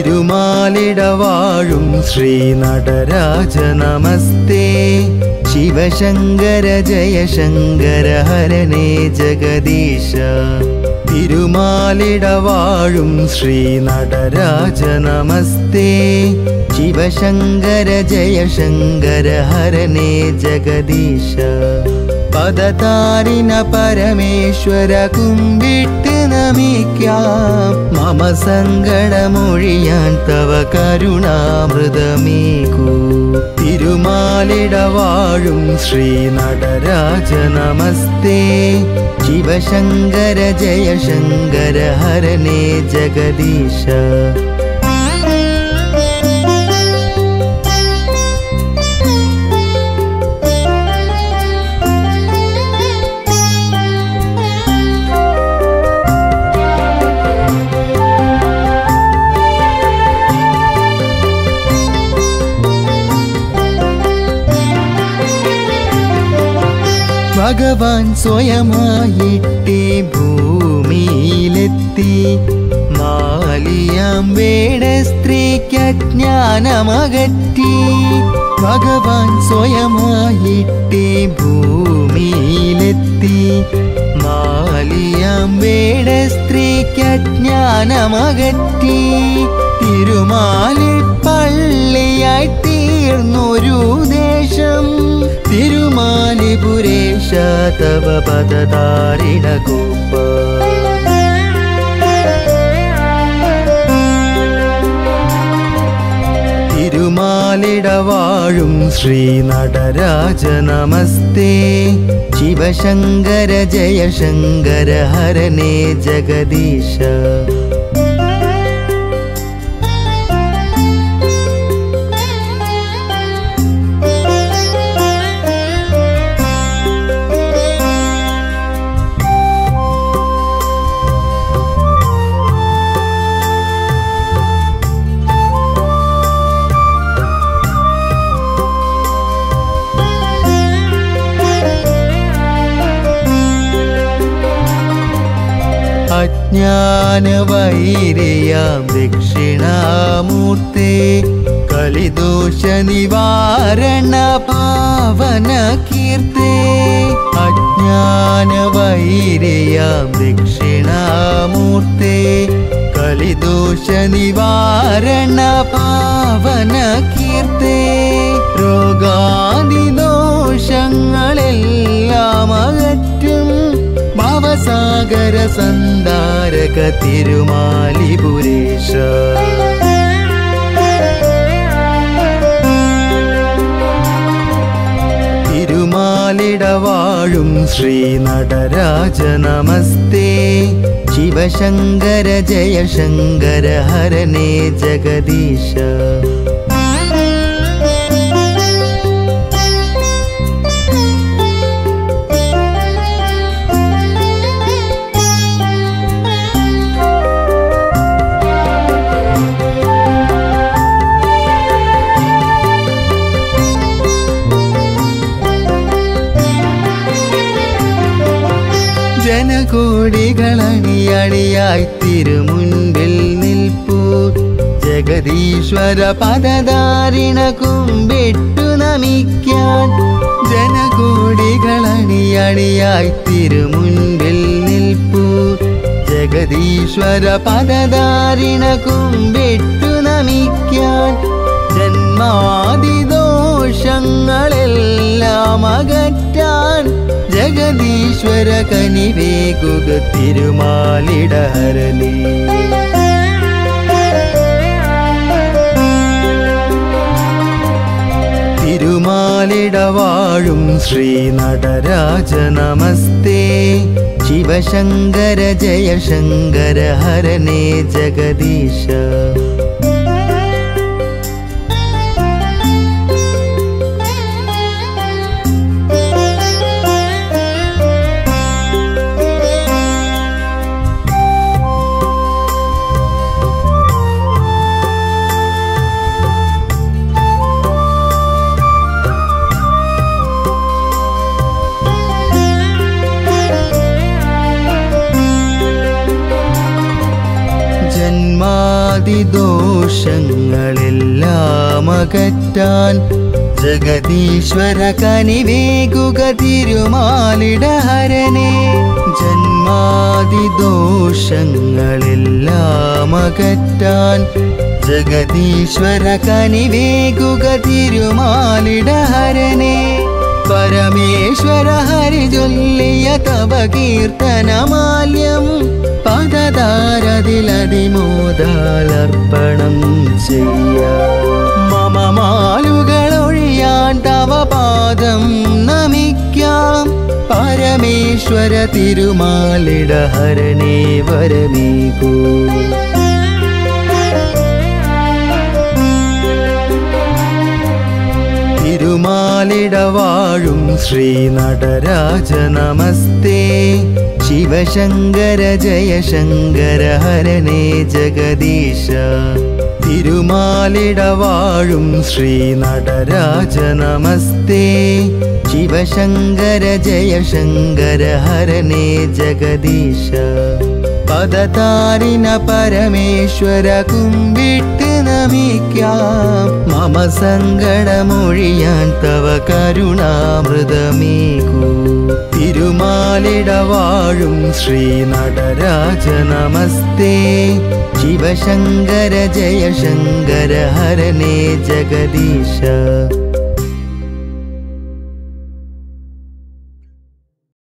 തിരുമാലിടവാഴും ശ്രീ നടരാജ നമസ്തേ ശിവശങ്കര ജയശങ്കര ഹരനേ ജഗദീശ തിരുമാലിടവാഴും ശ്രീ നടരാജ നമസ്തേ ശിവശങ്കര ജയശങ്കര ഹരനേ ജഗദീശ പദതാരിന പരമേശ്വര കുമ്പിട്ട് നമിക്കാം മമ സങ്കടമൊഴിയാൻ തവ കരുണാമൃതമേകൂ തിരുമാലിടവാഴും ശ്രീ നടരാജ നമസ്തേ ശിവശങ്കര ജയശങ്കര ഹരനേ ജഗദീശ ഭഗവാൻ സ്വയമായിട്ടേ ഭൂമിയിലെത്തി മാലിയാം വേട സ്ത്രീക്ക് അജ്ഞാനമകറ്റി ഭഗവാൻ സ്വയമായിട്ടേ ഭൂമിയിലെത്തി മാലിയാം വേട സ്ത്രീക്ക് അജ്ഞാനമകറ്റി തിരുമാലി പള്ളിയായി തീർന്നൊരു ദേശം തിരുമാലിപുരേശ തവ പദതാരിണ കോപ്പ തിരുമാലിടവാഴും ശ്രീ നടരാജ നമസ്തേ ശിവശങ്കര ജയശങ്കര ഹരനേ ജഗദീശ അജ്ഞാനവൈരയാം ദക്ഷിണാമൂർത്തേ കലിദോഷ നിവാരണ പാവന കീർത്തേ അജ്ഞാനവൈരയാം ദക്ഷിണാമൂർത്തേ കലിദോഷ നിവാരണ പാവന കീർത്തേ രോഗാദിദോഷങ്ങളെല്ലാം അകറ്റും ഭവസാഗര സന്ധാരക തിരുമാലിപുരേശ തിരുമാലിടവാഴും ശ്രീ നടരാജ നമസ്തേ ശിവശങ്കര ജയശങ്കര ഹരനേ ജഗദീശ ജനകോടികളണിയണിയായി തിരുമുൻപിൽ നിൽപ്പൂ ജഗദീശ്വര പദധാരിണ കുമ്പിട്ടു നമിക്കാൻ ജനകോടികളണിയണിയായി തിരുമുൻപിൽ നിൽപ്പൂ ജഗദീശ്വര പദധാരിണ കുമ്പിട്ടു നമിക്കാൻ ജന്മാതിദോഷങ്ങളെല്ലാം അകറ്റാൻ ജഗദീശ്വര കനിവേകുക തിരുമാലിടഹരണി തിരുമാലിടവാഴും ശ്രീ നടരാജ നമസ്തേ ശിവശങ്കര ജയശങ്കര ഹരനേ ജഗദീശ ജന്മാതിദോഷങ്ങളെല്ലാം അകറ്റാൻ ജഗദീശ്വര കനിവേകുക തിരുമാലിടഹരനെ ജന്മാതിദോഷങ്ങളെല്ലാം അകറ്റാൻ ജഗദീശ്വര കനിവേകുക തിരുമാലിടഹരനെ പരമേശ്വര ഹരി ചൊല്ലിയ തവ കീർത്തനമാല്യം പദതാരതിലതിമോദാലർപ്പണം ചെയ്യ മമ മാലുകളൊഴിയാൻ തവ പാദം നമിക്കാം പരമേശ്വര തിരുമാലിടഹരനെ വരമേകൂ തിരുമാലിടവാഴും ശ്രീ നടരാജ നമസ്തേ ശിവശങ്കര ജയശങ്കര ഹരനേ ജഗദീശ തിരുമാലിടവാഴും ശ്രീ നടരാജ നമസ്തേ ശിവശങ്കര ജയശങ്കര ഹരനേ ജഗദീശ പദതാരിന പരമേശ്വര കുമ്പിട്ട് നമിക്കാം മമ സങ്കടമൊഴിയാൻ തവ കരുണാമൃതമേകൂ തിരുമാലിടവാഴും ശ്രീ നടരാജ നമസ്തേ ശിവശങ്കര ജയശങ്കര ഹരനേ ജഗദീശ